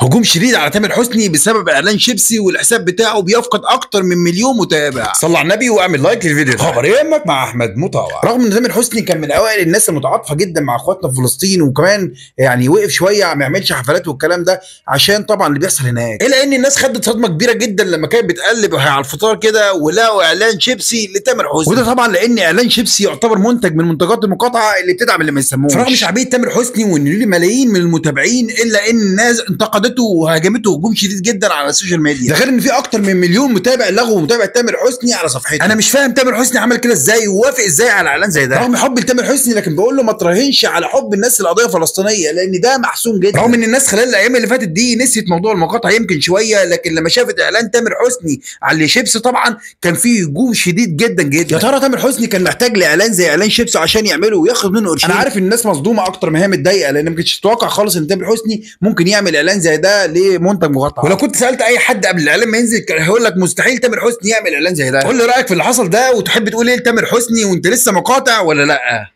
هجوم شديد على تامر حسني بسبب اعلان شيبسي والحساب بتاعه بيفقد اكتر من مليون متابع صلى على النبي واعمل لايك للفيديو ده خبر يهمك مع احمد مطاوع رغم ان تامر حسني كان من اوائل الناس المتعاطفه جدا مع اخواتنا في فلسطين وكمان يعني وقف شويه ما يعملش حفلات والكلام ده عشان طبعا اللي بيحصل هناك الا ان الناس خدت صدمه كبيره جدا لما كانت بتقلب وهي على الفطار كده ولقوا اعلان شيبسي لتامر حسني وده طبعا لان اعلان شيبسي يعتبر منتج من منتجات المقاطعه اللي بتدعم اللي ما يسموش فرغم شعبيه تامر حسني وان له ملايين من المتابعين الا ان الناس انتقدته وهاجمته هجوم شديد جدا على السوشيال ميديا ده غير ان في اكتر من مليون متابع لغوا متابعه تامر حسني على صفحته انا مش فاهم تامر حسني عمل كده ازاي ووافق ازاي على اعلان زي ده رغم حب لتامر حسني لكن بقول له ما تراهنش على حب الناس للقضيه الفلسطينيه لان ده محسوم جدا رغم ان الناس خلال الايام اللي فاتت دي نسيت موضوع المقاطعه يمكن شويه لكن لما شافت اعلان تامر حسني على شيبسي طبعا كان فيه هجوم شديد جدا جدا يا ترى تامر حسني كان محتاج لاعلان زي اعلان شيبسي عشان يعمله وياخد منه قرشين انا عارف ان الناس مصدومه اكتر ما هي متضايقه لان ما كنتش تتوقع خالص ان تامر حسني ممكن يعمل اعلان زي ده لمنتج مقاطعه ولو كنت سالت اي حد قبل الاعلان ما ينزل كان هيقول لك مستحيل تامر حسني يعمل اعلان زي ده قول لي رايك في اللي حصل ده وتحب تقول ايه لتامر حسني وانت لسه مقاطع ولا لا